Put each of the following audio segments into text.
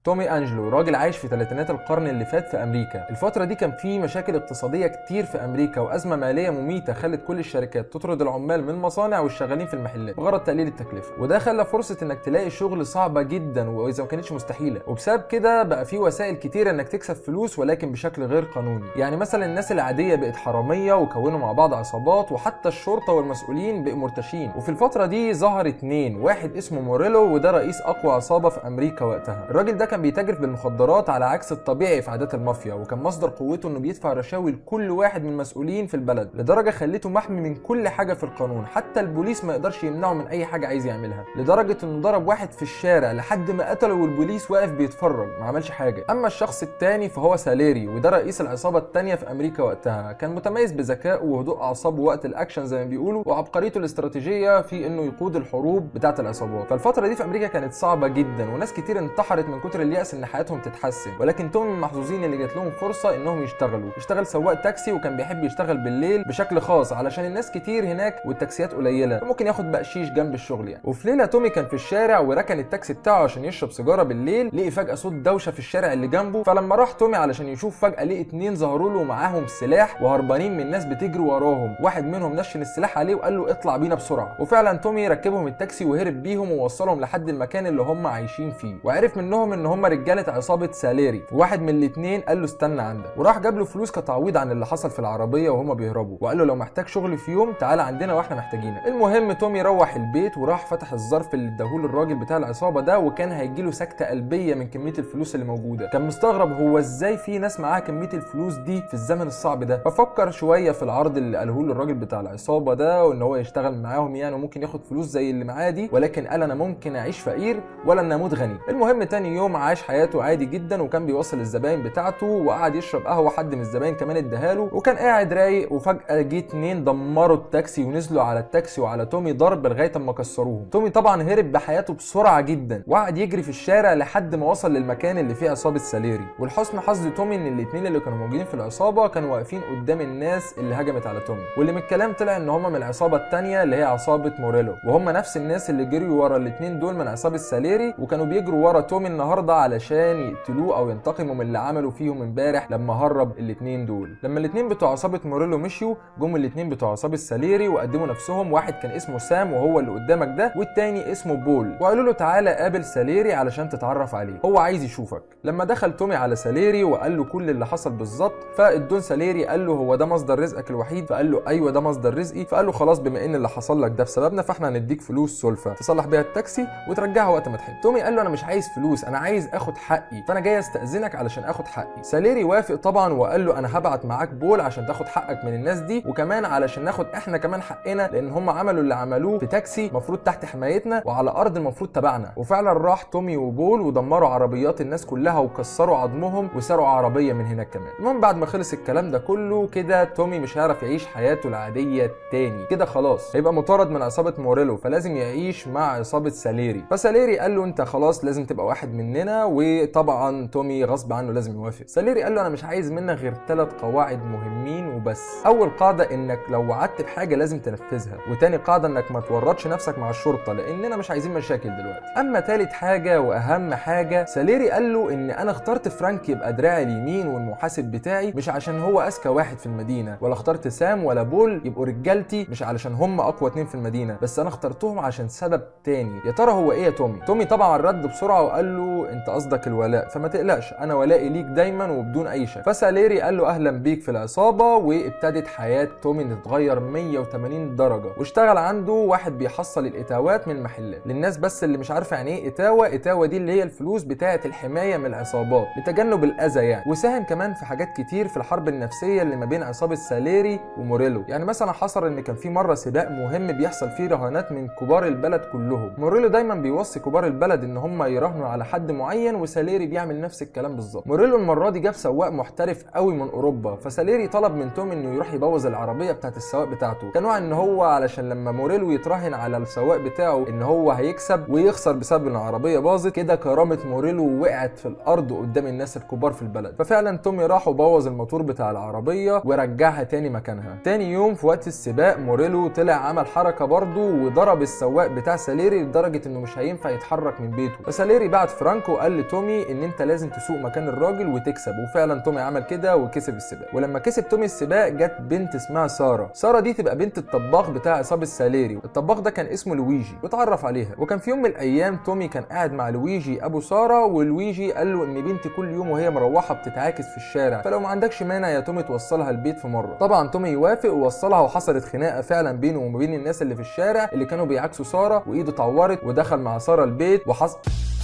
تومي انجلو راجل عايش في ثلاثينات القرن اللي فات في امريكا الفتره دي كان في مشاكل اقتصاديه كتير في امريكا وازمه ماليه مميته خلت كل الشركات تطرد العمال من المصانع والشغالين في المحلات بغرض تقليل التكلفه وده خلى فرصه انك تلاقي شغل صعبه جدا واذا ما كانتش مستحيله وبسبب كده بقى في وسائل كتيره انك تكسب فلوس ولكن بشكل غير قانوني يعني مثلا الناس العاديه بقت حراميه وكونوا مع بعض عصابات وحتى الشرطه والمسؤولين بقوا مرتشين وفي الفتره دي ظهر اتنين واحد اسمه موريلو وده رئيس اقوى عصابه في امريكا وقتها الراجل ده كان بيتاجر في المخدرات على عكس الطبيعي في عادات المافيا وكان مصدر قوته انه بيدفع رشاوي لكل واحد من المسؤولين في البلد لدرجه خليته محمي من كل حاجه في القانون حتى البوليس ما يقدرش يمنعه من اي حاجه عايز يعملها لدرجه انه ضرب واحد في الشارع لحد ما قتله والبوليس واقف بيتفرج ما عملش حاجه اما الشخص التاني فهو ساليري وده رئيس العصابه التانيه في امريكا وقتها كان متميز بذكائه وهدوء اعصابه وقت الاكشن زي ما بيقولوا وعبقريته الاستراتيجيه في انه يقود الحروب بتاعه العصابات فالفتره دي في امريكا كانت صعبه جدا وناس كتير انتحرت من كتر اليأس ان حياتهم تتحسن ولكن توم من المحظوظين اللي جات لهم فرصه انهم يشتغلوا اشتغل سواق تاكسي وكان بيحب يشتغل بالليل بشكل خاص علشان الناس كتير هناك والتاكسيات قليله وممكن ياخد بقشيش جنب الشغل يعني وفي ليله تومي كان في الشارع وركن التاكسي بتاعه عشان يشرب سيجاره بالليل لقي فجاه صوت دوشه في الشارع اللي جنبه فلما راح تومي علشان يشوف فجاه لقي اتنين ظهروا له معاهم سلاح وهربانين من ناس بتجري وراهم واحد منهم نشن السلاح عليه وقال له اطلع بينا بسرعه وفعلا تومي ركبهم التاكسي وهرب بيهم ووصلهم لحد المكان اللي هم عايشين فيه وعرف منهم ان هم رجاله عصابه ساليري واحد من الاثنين قال له استنى عندك وراح جاب له فلوس كتعويض عن اللي حصل في العربيه وهم بيهربوا وقال له لو محتاج شغل في يوم تعالى عندنا واحنا محتاجينك المهم تومي روح البيت وراح فتح الظرف اللي اداهوله الراجل بتاع العصابه ده وكان هيجيله سكته قلبيه من كميه الفلوس اللي موجوده كان مستغرب هو ازاي في ناس معاها كميه الفلوس دي في الزمن الصعب ده ففكر شويه في العرض اللي قاله له الراجل بتاع العصابه ده وان هو يشتغل معاهم يعني وممكن ياخد فلوس زي اللي معاه دي ولكن قال انا ممكن اعيش فقير ولا ان اموت غني المهم تاني يوم عاش حياته عادي جدا وكان بيوصل الزباين بتاعته وقعد يشرب قهوه حد من الزباين كمان اداهاله وكان قاعد رايق وفجاه جه اتنين دمروا التاكسي ونزلوا على التاكسي وعلى تومي ضرب لغايه اما كسروهم تومي طبعا هرب بحياته بسرعه جدا وقعد يجري في الشارع لحد ما وصل للمكان اللي فيه عصابه ساليري ولحسن حظ تومي ان الاتنين اللي كانوا موجودين في العصابه كانوا واقفين قدام الناس اللي هجمت على تومي واللي من الكلام طلع ان هم من العصابه الثانيه اللي هي عصابه موريلو وهم نفس الناس اللي جريوا ورا الاتنين دول من عصابه ساليري وكانوا بيجروا ورا تومي النهارده علشان يقتلوه او ينتقموا من اللي عملوا فيهم امبارح لما هرب الاتنين دول لما الاتنين بتوع عصابه موريلو مشيوا جم الاتنين بتوع عصابه ساليري وقدموا نفسهم واحد كان اسمه سام وهو اللي قدامك ده والتاني اسمه بول وقالوا له تعالى قابل ساليري علشان تتعرف عليه هو عايز يشوفك لما دخل تومي على ساليري وقال له كل اللي حصل بالظبط فالدون ساليري قال له هو ده مصدر رزقك الوحيد فقال له ايوه ده مصدر رزقي فقال له خلاص بما ان اللي حصل لك ده بسببنا فاحنا هنديك فلوس سلفه تصلح بيها التاكسي وترجعها وقت ما تحب تومي قال له انا مش عايز فلوس انا عايز اخد حقي فانا جاي استاذنك علشان اخد حقي ساليري وافق طبعا وقال له انا هبعت معاك بول عشان تاخد حقك من الناس دي وكمان علشان ناخد احنا كمان حقنا لان هم عملوا اللي عملوه في تاكسي المفروض تحت حمايتنا وعلى ارض المفروض تبعنا وفعلا راح تومي وبول ودمروا عربيات الناس كلها وكسروا عظمهم وسرقوا عربيه من هناك كمان المهم بعد ما خلص الكلام ده كله كده تومي مش هيعرف يعيش حياته العاديه تاني كده خلاص هيبقى مطارد من عصابه موريلو فلازم يعيش مع عصابه ساليري فساليري قال له انت خلاص لازم تبقى واحد مننا وطبعا تومي غصب عنه لازم يوافق ساليري قال له انا مش عايز منك غير ثلاث قواعد مهمين وبس اول قاعده انك لو وعدت بحاجه لازم تنفذها وتاني قاعده انك ما تورطش نفسك مع الشرطه لاننا مش عايزين مشاكل دلوقتي اما تالت حاجه واهم حاجه ساليري قال له ان انا اخترت فرانك يبقى دراعي اليمين والمحاسب بتاعي مش عشان هو اذكى واحد في المدينه ولا اخترت سام ولا بول يبقوا رجالتي مش علشان هم اقوى اتنين في المدينه بس انا اخترتهم عشان سبب تاني يا ترى هو ايه يا تومي تومي طبعا رد بسرعه وقال له انت قصدك الولاء فما تقلقش انا ولائي ليك دايما وبدون اي شك فساليري قال له اهلا بيك في العصابه وابتدت حياه تومي تتغير 180 درجه واشتغل عنده واحد بيحصل الاتاوات من المحلات للناس بس اللي مش عارفه يعني ايه اتاوه اتاوه دي اللي هي الفلوس بتاعه الحمايه من العصابات لتجنب الاذى يعني وساهم كمان في حاجات كتير في الحرب النفسيه اللي ما بين عصابه ساليري وموريلو يعني مثلا حصل ان كان في مره سباق مهم بيحصل فيه رهانات من كبار البلد كلهم موريلو دايما بيوصي كبار البلد ان هم يراهنوا على حد معين وساليري بيعمل نفس الكلام بالظبط موريلو المره دي جاب سواق محترف قوي من اوروبا فساليري طلب من توم انه يروح يبوظ العربيه بتاعت السواق بتاعته كان وعد ان هو علشان لما موريلو يتراهن على السواق بتاعه ان هو هيكسب ويخسر بسبب ان العربيه باظت كده كرامه موريلو وقعت في الارض قدام الناس الكبار في البلد ففعلا تومي راح وبوظ الموتور بتاع العربيه ورجعها تاني مكانها تاني يوم في وقت السباق موريلو طلع عمل حركه برضه وضرب السواق بتاع ساليري لدرجه انه مش هينفع يتحرك من بيته فساليري بعت فرانك فرانكو قال لتومي ان انت لازم تسوق مكان الراجل وتكسب وفعلا تومي عمل كده وكسب السباق ولما كسب تومي السباق جت بنت اسمها ساره ساره دي تبقى بنت الطباخ بتاع عصابه ساليري الطباخ ده كان اسمه لويجي واتعرف عليها وكان في يوم من الايام تومي كان قاعد مع لويجي ابو ساره ولويجي قال له ان بنتي كل يوم وهي مروحه بتتعاكس في الشارع فلو ما عندكش مانع يا تومي توصلها البيت في مره طبعا تومي يوافق ووصلها وحصلت خناقه فعلا بينه وما بين الناس اللي في الشارع اللي كانوا بيعاكسوا ساره وايده اتعورت ودخل مع ساره البيت وحصل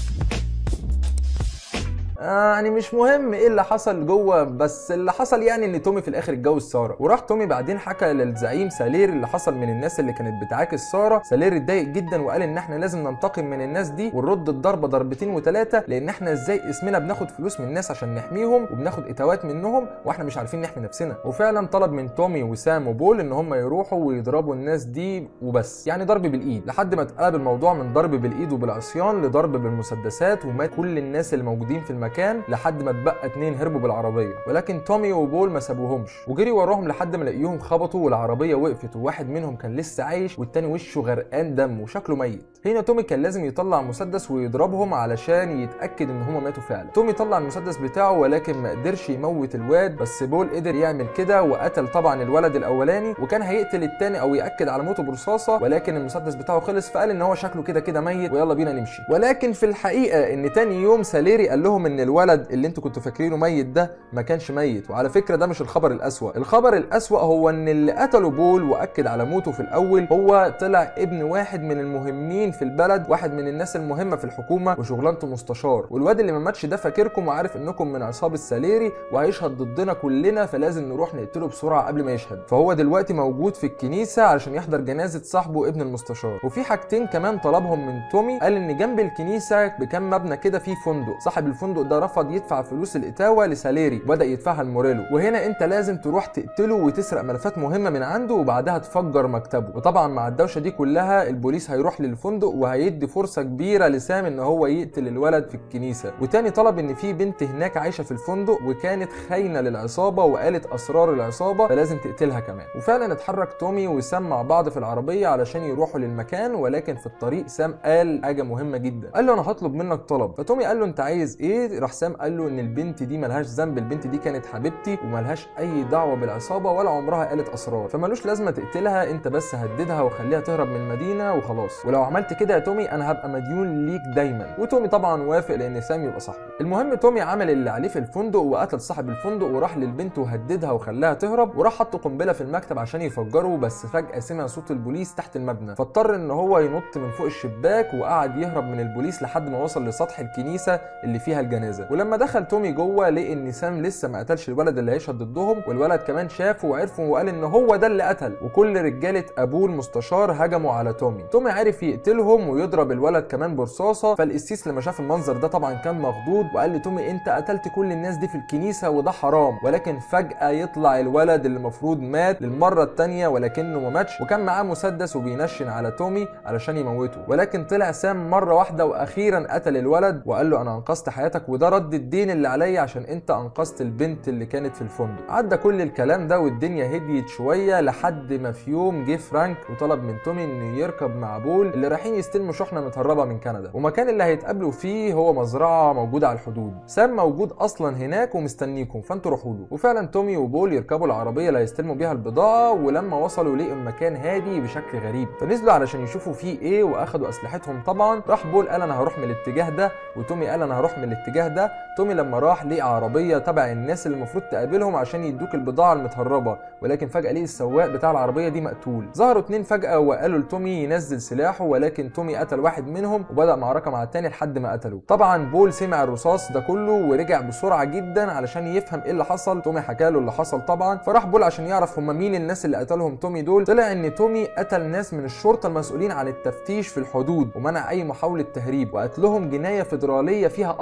آه يعني مش مهم ايه اللي حصل جوه بس اللي حصل يعني ان تومي في الاخر اتجوز ساره وراح تومي بعدين حكى للزعيم سالير اللي حصل من الناس اللي كانت بتعاكس ساره سالير اتضايق جدا وقال ان احنا لازم ننتقم من الناس دي ونرد الضربه ضربتين وثلاثه لان احنا ازاي اسمنا بناخد فلوس من الناس عشان نحميهم وبناخد اتوات منهم واحنا مش عارفين نحمي نفسنا وفعلا طلب من تومي وسام وبول ان هم يروحوا ويضربوا الناس دي وبس يعني ضرب بالايد لحد ما اتقلب الموضوع من ضرب بالايد وبالعصيان لضرب بالمسدسات ومات كل الناس اللي موجودين في المكان لحد ما اتبقى اتنين هربوا بالعربيه ولكن تومي وبول ما سابوهمش وجري وراهم لحد ما لقيوهم خبطوا والعربيه وقفت وواحد منهم كان لسه عايش والتاني وشه غرقان دم وشكله ميت هنا تومي كان لازم يطلع مسدس ويضربهم علشان يتاكد ان هما ماتوا فعلا تومي طلع المسدس بتاعه ولكن ما قدرش يموت الواد بس بول قدر يعمل كده وقتل طبعا الولد الاولاني وكان هيقتل التاني او ياكد على موته برصاصه ولكن المسدس بتاعه خلص فقال ان هو شكله كده كده ميت ويلا بينا نمشي ولكن في الحقيقه ان تاني يوم ساليري قال لهم ان الولد اللي انتوا كنتوا فاكرينه ميت ده ما كانش ميت وعلى فكره ده مش الخبر الاسوا الخبر الاسوا هو ان اللي قتله بول واكد على موته في الاول هو طلع ابن واحد من المهمين في البلد واحد من الناس المهمه في الحكومه وشغلانته مستشار والواد اللي ما ماتش ده فاكركم وعارف انكم من عصابه ساليري وهيشهد ضدنا كلنا فلازم نروح نقتله بسرعه قبل ما يشهد فهو دلوقتي موجود في الكنيسه علشان يحضر جنازه صاحبه ابن المستشار وفي حاجتين كمان طلبهم من تومي قال ان جنب الكنيسه بكام مبنى كده في فندق صاحب الفندق ده رفض يدفع فلوس الاتاوه لساليري وبدا يدفعها لموريلو وهنا انت لازم تروح تقتله وتسرق ملفات مهمه من عنده وبعدها تفجر مكتبه وطبعا مع الدوشه دي كلها البوليس هيروح للفندق وهيدي فرصه كبيره لسام ان هو يقتل الولد في الكنيسه وتاني طلب ان في بنت هناك عايشه في الفندق وكانت خاينه للعصابه وقالت اسرار العصابه فلازم تقتلها كمان وفعلا اتحرك تومي وسام مع بعض في العربيه علشان يروحوا للمكان ولكن في الطريق سام قال حاجه مهمه جدا قال له انا هطلب منك طلب فتومي قال له انت عايز ايه راح سام قال له ان البنت دي ملهاش ذنب البنت دي كانت حبيبتي وملهاش اي دعوه بالعصابه ولا عمرها قالت اسرار فمالوش لازمه تقتلها انت بس هددها وخليها تهرب من المدينه وخلاص ولو عملت كده يا تومي انا هبقى مديون ليك دايما وتومي طبعا وافق لان سام يبقى صاحبه المهم تومي عمل اللي عليه في الفندق وقتل صاحب الفندق وراح للبنت وهددها وخلاها تهرب وراح حط قنبله في المكتب عشان يفجره بس فجاه سمع صوت البوليس تحت المبنى فاضطر ان هو ينط من فوق الشباك وقعد يهرب من البوليس لحد ما وصل لسطح الكنيسه اللي فيها الجنازه ولما دخل تومي جوه لقى ان سام لسه ما قتلش الولد اللي هيشهد ضدهم والولد كمان شافه وعرفه وقال ان هو ده اللي قتل وكل رجاله ابوه المستشار هجموا على تومي تومي عرف يقتلهم ويضرب الولد كمان برصاصه فالقسيس لما شاف المنظر ده طبعا كان مخضوض وقال لتومي انت قتلت كل الناس دي في الكنيسه وده حرام ولكن فجاه يطلع الولد اللي المفروض مات للمره الثانيه ولكنه ما ماتش وكان معاه مسدس وبينشن على تومي علشان يموته ولكن طلع سام مره واحده واخيرا قتل الولد وقال له انا انقذت حياتك وده رد الدين اللي عليا عشان انت انقذت البنت اللي كانت في الفندق عدى كل الكلام ده والدنيا هديت شويه لحد ما في يوم جه فرانك وطلب من تومي انه يركب مع بول اللي رايحين يستلموا شحنه متهربه من كندا ومكان اللي هيتقابلوا فيه هو مزرعه موجوده على الحدود سام موجود اصلا هناك ومستنيكم فانتوا روحوا له وفعلا تومي وبول يركبوا العربيه اللي هيستلموا بيها البضاعه ولما وصلوا لقوا المكان هادي بشكل غريب فنزلوا علشان يشوفوا فيه ايه واخدوا اسلحتهم طبعا راح بول قال انا هروح من الاتجاه ده وتومي قال انا هروح من الاتجاه ده تومي لما راح لقى عربيه تبع الناس اللي المفروض تقابلهم عشان يدوك البضاعه المتهربه ولكن فجاه لقي السواق بتاع العربيه دي مقتول ظهروا اتنين فجاه وقالوا لتومي ينزل سلاحه ولكن تومي قتل واحد منهم وبدا معركه مع التاني لحد ما قتله طبعا بول سمع الرصاص ده كله ورجع بسرعه جدا علشان يفهم ايه اللي حصل تومي حكى له اللي حصل طبعا فراح بول عشان يعرف هم مين الناس اللي قتلهم تومي دول طلع ان تومي قتل ناس من الشرطه المسؤولين عن التفتيش في الحدود ومنع اي محاوله تهريب وقتلهم جنايه فيدراليه فيها قطع رقاب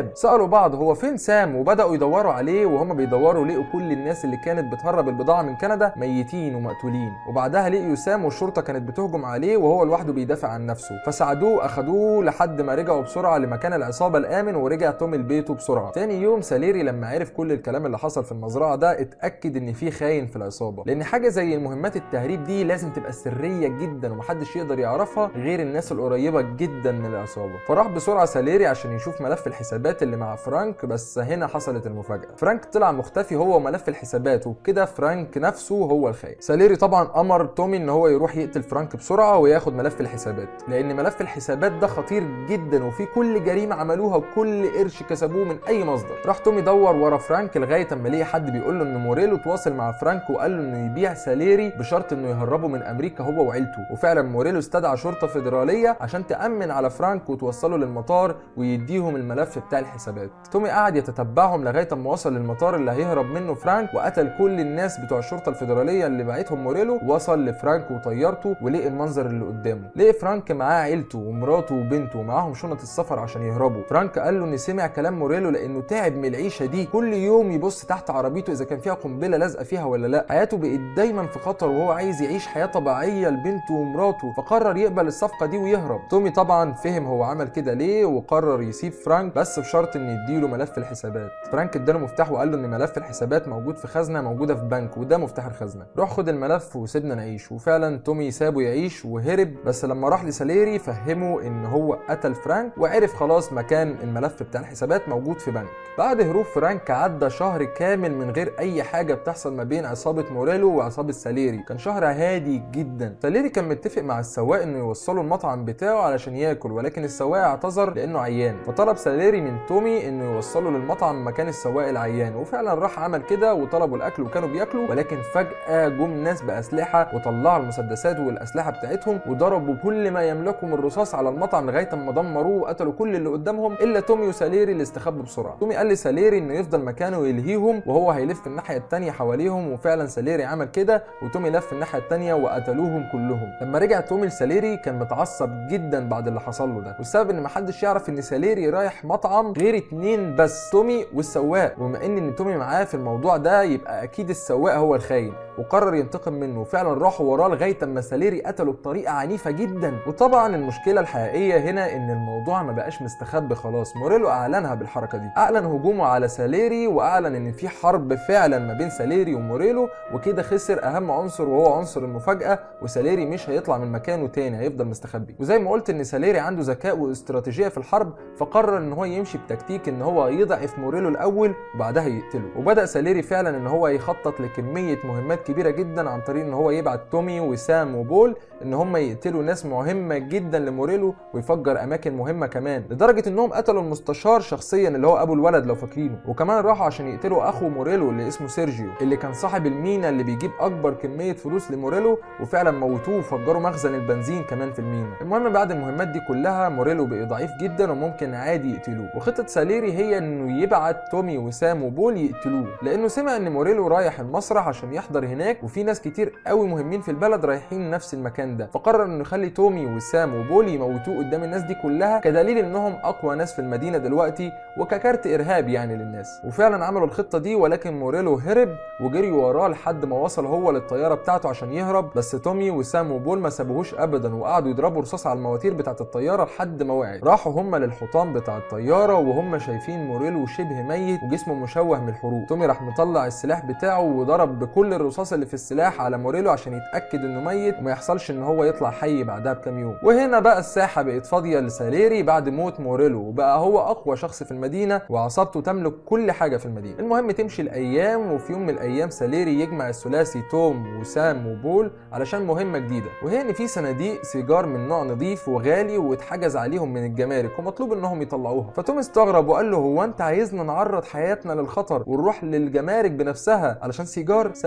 الباب سالوا بعض هو فين سام وبداوا يدوروا عليه وهم بيدوروا لقوا كل الناس اللي كانت بتهرب البضاعه من كندا ميتين ومقتولين وبعدها لقيوا سام والشرطه كانت بتهجم عليه وهو لوحده بيدافع عن نفسه فساعدوه اخدوه لحد ما رجعوا بسرعه لمكان العصابه الامن ورجع تومي لبيته بسرعه تاني يوم ساليري لما عرف كل الكلام اللي حصل في المزرعه ده اتاكد ان في خاين في العصابه لان حاجه زي المهمات التهريب دي لازم تبقى سريه جدا ومحدش يقدر يعرفها غير الناس القريبه جدا من العصابه فراح بسرعه ساليري عشان يشوف ملف الحسابات اللي مع فرانك بس هنا حصلت المفاجاه فرانك طلع مختفي هو وملف الحسابات وبكده فرانك نفسه هو الخاين ساليري طبعا امر تومي ان هو يروح يقتل فرانك بسرعه وياخد ملف الحسابات لان ملف الحسابات ده خطير جدا وفيه كل جريمه عملوها وكل قرش كسبوه من اي مصدر راح تومي دور ورا فرانك لغايه اما لقي حد بيقول له ان موريلو تواصل مع فرانك وقال له انه يبيع ساليري بشرط انه يهربه من امريكا هو وعيلته وفعلا موريلو استدعى شرطه فيدراليه عشان تامن على فرانك وتوصله للمطار ويديهم الملف بتاع الحسابات تومي قعد يتتبعهم لغايه اما وصل للمطار اللي هيهرب منه فرانك وقتل كل الناس بتوع الشرطه الفيدراليه اللي بعتهم موريلو وصل لفرانك وطيارته ولقي المنظر اللي قدامه لقي فرانك معاه عيلته ومراته وبنته ومعاهم شنط السفر عشان يهربوا فرانك قال له ان سمع كلام موريلو لانه تعب من العيشه دي كل يوم يبص تحت عربيته اذا كان فيها قنبله لازقه فيها ولا لا حياته بقت دايما في خطر وهو عايز يعيش حياه طبيعيه لبنته ومراته فقرر يقبل الصفقه دي ويهرب تومي طبعا فهم هو عمل كده ليه وقرر يسيب فرانك بس بشرط ان يديله ملف الحسابات فرانك اداله مفتاح وقال له ان ملف الحسابات موجود في خزنه موجوده في بنك وده مفتاح الخزنه روح خد الملف وسيبنا نعيش وفعلا تومي سابه يعيش وهرب بس لما راح لساليري فهمه ان هو قتل فرانك وعرف خلاص مكان الملف بتاع الحسابات موجود في بنك بعد هروب فرانك عدى شهر كامل من غير اي حاجه بتحصل ما بين عصابه موريلو وعصابه ساليري كان شهر هادي جدا ساليري كان متفق مع السواق انه يوصله المطعم بتاعه علشان ياكل ولكن السواق اعتذر لانه عيان فطلب ساليري من تومي انه يوصله للمطعم مكان السواق العيان وفعلا راح عمل كده وطلبوا الاكل وكانوا بياكلوا ولكن فجاه جم ناس باسلحه وطلعوا المسدسات والاسلحه بتاعتهم وضربوا كل ما يملكه من رصاص على المطعم لغايه ما دمروه وقتلوا كل اللي قدامهم الا تومي وساليري اللي استخبوا بسرعه تومي قال لساليري انه يفضل مكانه ويلهيهم وهو هيلف الناحيه الثانيه حواليهم وفعلا ساليري عمل كده وتومي لف الناحيه الثانيه وقتلوهم كلهم لما رجع تومي لساليري كان متعصب جدا بعد اللي حصل له ده والسبب ان محدش يعرف ان ساليري رايح مطعم غير اتنين بس تومي والسواق وبما ان ان تومي معاه في الموضوع ده يبقى اكيد السواق هو الخاين وقرر ينتقم منه وفعلا راحوا وراه لغايه اما ساليري قتله بطريقه عنيفه جدا وطبعا المشكله الحقيقيه هنا ان الموضوع ما بقاش مستخبي خلاص موريلو اعلنها بالحركه دي اعلن هجومه على ساليري واعلن ان في حرب فعلا ما بين ساليري وموريلو وكده خسر اهم عنصر وهو عنصر المفاجاه وساليري مش هيطلع من مكانه تاني هيفضل مستخبي وزي ما قلت ان ساليري عنده ذكاء واستراتيجيه في الحرب فقرر ان هو يمشي بتكتيك ان هو يضعف موريلو الاول وبعدها يقتله وبدا ساليري فعلا ان هو يخطط لكميه مهمات كبيره جدا عن طريق ان هو يبعت تومي وسام وبول ان هم يقتلوا ناس مهمه جدا لموريلو ويفجر اماكن مهمه كمان لدرجه انهم قتلوا المستشار شخصيا اللي هو ابو الولد لو فاكرينه وكمان راحوا عشان يقتلوا اخو موريلو اللي اسمه سيرجيو اللي كان صاحب المينا اللي بيجيب اكبر كميه فلوس لموريلو وفعلا موتوه وفجروا مخزن البنزين كمان في المينا المهم بعد المهمات دي كلها موريلو بقى ضعيف جدا وممكن عادي يقتلوه وخطه ساليري هي انه يبعت تومي وسام وبول يقتلوه لانه سمع ان موريلو رايح المسرح عشان يحضر هناك وفي ناس كتير قوي مهمين في البلد رايحين نفس المكان ده فقرر انه يخلي تومي وسام وبول يموتوه قدام الناس دي كلها كدليل انهم اقوى ناس في المدينه دلوقتي وككارت ارهاب يعني للناس وفعلا عملوا الخطه دي ولكن موريلو هرب وجري وراه لحد ما وصل هو للطياره بتاعته عشان يهرب بس تومي وسام وبول ما سابوهوش ابدا وقعدوا يضربوا رصاص على المواتير بتاعه الطياره لحد ما وقعت راحوا هم للحطام بتاع الطياره وهم شايفين موريلو شبه ميت وجسمه مشوه من الحروق تومي راح مطلع السلاح بتاعه وضرب بكل الرصاص اللي في السلاح على موريلو عشان يتاكد انه ميت وما يحصلش ان هو يطلع حي بعدها بكام يوم وهنا بقى الساحه بقت فاضيه لساليري بعد موت موريلو وبقى هو اقوى شخص في المدينه وعصابته تملك كل حاجه في المدينه المهم تمشي الايام وفي يوم من الايام ساليري يجمع الثلاثي توم وسام وبول علشان مهمه جديده وهي ان في صناديق سيجار من نوع نظيف وغالي واتحجز عليهم من الجمارك ومطلوب انهم يطلعوها فتوم استغرب وقال له هو انت عايزنا نعرض حياتنا للخطر ونروح للجمارك بنفسها علشان سيجار ساليري هنا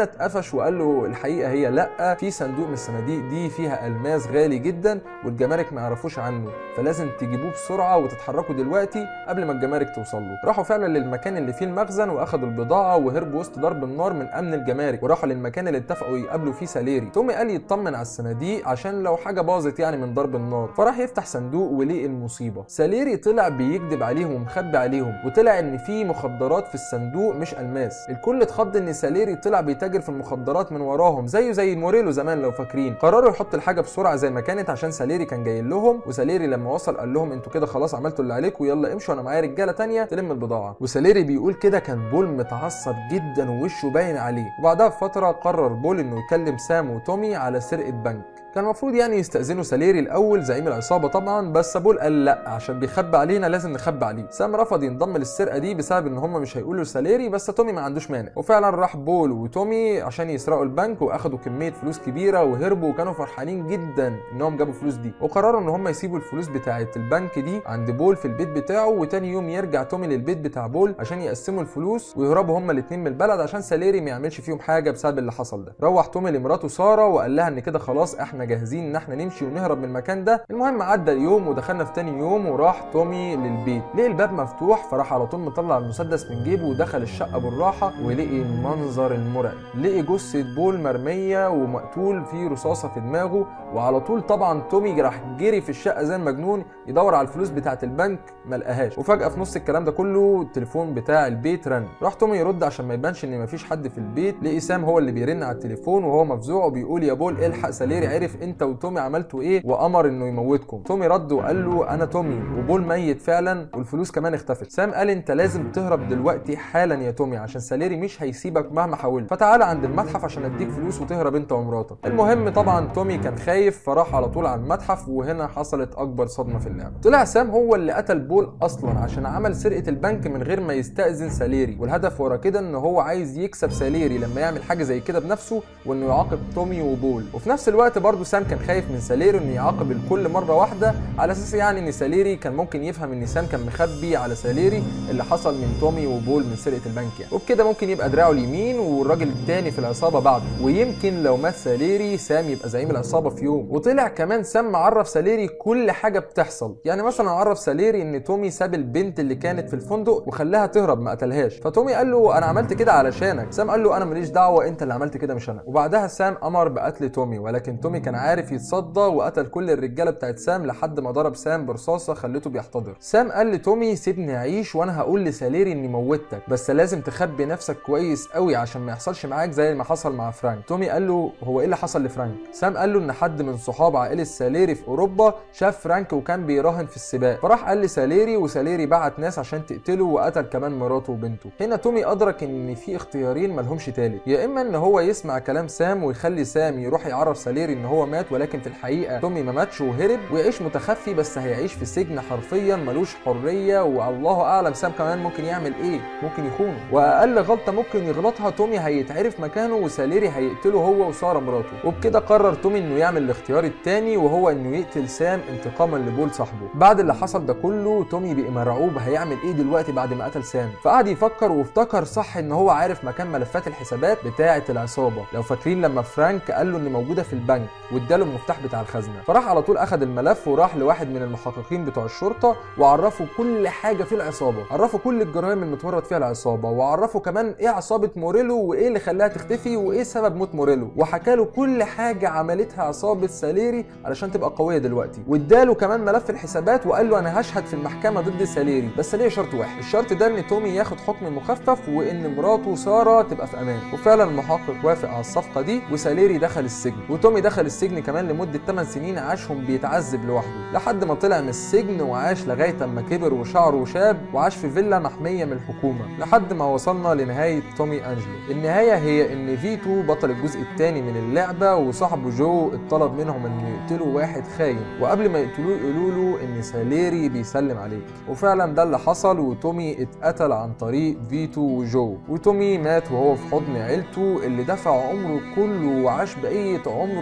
اتقفش وقال له الحقيقه هي لا في صندوق من الصناديق دي فيها الماس غالي جدا والجمارك ما يعرفوش عنه فلازم تجيبوه بسرعه وتتحركوا دلوقتي قبل ما الجمارك توصل له راحوا فعلا للمكان اللي فيه المخزن واخدوا البضاعه وهربوا وسط ضرب النار من امن الجمارك وراحوا للمكان اللي اتفقوا يقابلوا فيه ساليري تومي قال يطمن على الصناديق عشان لو حاجه باظت يعني من ضرب النار فراح يفتح صندوق ولقي المصيبه ساليري طلع بيكذب عليهم ومخبي عليهم وطلع ان في مخدرات في الصندوق مش الماس الكل اتخض ان ساليري طلع بيتاجر في المخدرات من وراهم زيه زي موريلو زمان لو فاكرين قرروا يحط الحاجه بسرعه زي ما كانت عشان ساليري كان جاي لهم وساليري لما وصل قال لهم انتوا كده خلاص عملتوا اللي عليكم ويلا امشوا انا معايا رجاله تانية تلم البضاعه وساليري بيقول كده كان بول متعصب جدا ووشه باين عليه وبعدها بفتره قرر بول انه يكلم سام وتومي على سرقه بنك كان المفروض يعني يستأذنوا ساليري الأول زعيم العصابة طبعا بس بول قال لا عشان بيخبي علينا لازم نخبي عليه سام رفض ينضم للسرقة دي بسبب إن هم مش هيقولوا لساليري بس تومي ما عندوش مانع وفعلا راح بول وتومي عشان يسرقوا البنك وأخدوا كمية فلوس كبيرة وهربوا وكانوا فرحانين جدا إنهم جابوا الفلوس دي وقرروا إن هم يسيبوا الفلوس بتاعة البنك دي عند بول في البيت بتاعه وتاني يوم يرجع تومي للبيت بتاع بول عشان يقسموا الفلوس ويهربوا هما الاتنين من البلد عشان ساليري ما يعملش فيهم حاجة بسبب اللي حصل ده روح تومي لمراته سارة وقال لها إن كده خلاص إحنا جاهزين إن إحنا نمشي ونهرب من المكان ده المهم عدى اليوم ودخلنا في تاني يوم وراح تومي للبيت لقي الباب مفتوح فراح على طول مطلع المسدس من جيبه ودخل الشقه بالراحه ولقي المنظر المرعب لقي جثه بول مرميه ومقتول في رصاصه في دماغه وعلى طول طبعا تومي راح جري في الشقه زي المجنون يدور على الفلوس بتاعه البنك ما لقاهاش وفجاه في نص الكلام ده كله التليفون بتاع البيت رن راح تومي يرد عشان ما يبانش ان مفيش حد في البيت لقي سام هو اللي بيرن على التليفون وهو مفزوع وبيقول يا بول الحق ساليري عرف انت وتومي عملتوا ايه وامر انه يموتكم تومي رد وقال له انا تومي وبول ميت فعلا والفلوس كمان اختفت سام قال انت لازم تهرب دلوقتي حالا يا تومي عشان ساليري مش هيسيبك مهما حاولت فتعال عند المتحف عشان اديك فلوس وتهرب انت ومراتك المهم طبعا تومي كان خايف فراح على طول على المتحف وهنا حصلت اكبر صدمه في اللعبه طلع سام هو اللي قتل بول اصلا عشان عمل سرقه البنك من غير ما يستاذن ساليري والهدف ورا كده ان هو عايز يكسب ساليري لما يعمل حاجه زي كده بنفسه وانه يعاقب تومي وبول وفي نفس الوقت برضه سام كان خايف من ساليري انه يعاقب الكل مره واحده على اساس يعني ان ساليري كان ممكن يفهم ان سام كان مخبي على ساليري اللي حصل من تومي وبول من سرقه البنك يعني وبكده ممكن يبقى دراعه اليمين والراجل التاني في العصابه بعده ويمكن لو مات ساليري سام يبقى زعيم العصابه في يوم وطلع كمان سام عرف ساليري كل حاجه بتحصل يعني مثلا عرف ساليري ان تومي ساب البنت اللي كانت في الفندق وخلاها تهرب ما قتلهاش فتومي قال له انا عملت كده علشانك سام قال له انا ماليش دعوه انت اللي عملت كده مش انا وبعدها سام امر بقتل تومي ولكن تومي كان عارف يتصدى وقتل كل الرجاله بتاعت سام لحد ما ضرب سام برصاصه خلته بيحتضر سام قال لتومي سيبني اعيش وانا هقول لساليري اني موتك بس لازم تخبي نفسك كويس قوي عشان ما يحصلش معاك زي ما حصل مع فرانك تومي قال له هو ايه اللي حصل لفرانك سام قال له ان حد من صحاب عائله ساليري في اوروبا شاف فرانك وكان بيراهن في السباق فراح قال لساليري وساليري بعت ناس عشان تقتله وقتل كمان مراته وبنته هنا تومي ادرك ان في اختيارين ملهمش تالت يا اما ان هو يسمع كلام سام ويخلي سام يروح يعرف ساليري ان هو مات ولكن في الحقيقه تومي ما ماتش وهرب ويعيش متخفي بس هيعيش في سجن حرفيا ملوش حريه والله اعلم سام كمان ممكن يعمل ايه ممكن يخونه واقل غلطه ممكن يغلطها تومي هيتعرف مكانه وساليري هيقتله هو وساره مراته وبكده قرر تومي انه يعمل الاختيار التاني وهو انه يقتل سام انتقاما لبول صاحبه بعد اللي حصل ده كله تومي بقى مرعوب هيعمل ايه دلوقتي بعد ما قتل سام فقعد يفكر وافتكر صح ان هو عارف مكان ملفات الحسابات بتاعه العصابه لو فاكرين لما فرانك قال له ان موجوده في البنك واداله المفتاح بتاع الخزنه فراح على طول اخد الملف وراح لواحد من المحققين بتوع الشرطه وعرفه كل حاجه في العصابه عرفه كل الجرائم المتورط فيها العصابه وعرفه كمان ايه عصابه موريلو وايه اللي خلاها تختفي وايه سبب موت موريلو وحكى له كل حاجه عملتها عصابه ساليري علشان تبقى قويه دلوقتي واداله كمان ملف الحسابات وقال له انا هشهد في المحكمه ضد ساليري بس ليه شرط واحد الشرط ده ان تومي ياخد حكم مخفف وان مراته ساره تبقى في امان وفعلا المحقق وافق على الصفقه دي وساليري دخل السجن وتومي دخل السجن كمان لمده 8 سنين عاشهم بيتعذب لوحده لحد ما طلع من السجن وعاش لغايه اما كبر وشعره شاب وعاش في فيلا محميه من الحكومه لحد ما وصلنا لنهايه تومي انجلو النهايه هي ان فيتو بطل الجزء الثاني من اللعبه وصاحبه جو اتطلب منهم ان يقتلوا واحد خاين وقبل ما يقتلوه يقولوا له ان ساليري بيسلم عليك وفعلا ده اللي حصل وتومي اتقتل عن طريق فيتو وجو وتومي مات وهو في حضن عيلته اللي دفع عمره كله وعاش بقيه عمره من ساعه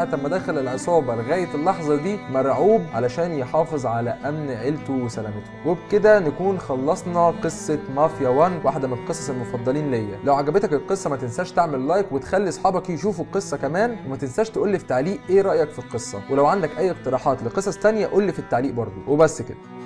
ساعة ما دخل العصابة لغاية اللحظة دي مرعوب علشان يحافظ على أمن عيلته وسلامتهم وبكده نكون خلصنا قصة مافيا 1 واحدة من القصص المفضلين ليا لو عجبتك القصة ما تنساش تعمل لايك وتخلي اصحابك يشوفوا القصة كمان وما تنساش تقول لي في تعليق ايه رأيك في القصة ولو عندك اي اقتراحات لقصص تانية قول لي في التعليق برضو وبس كده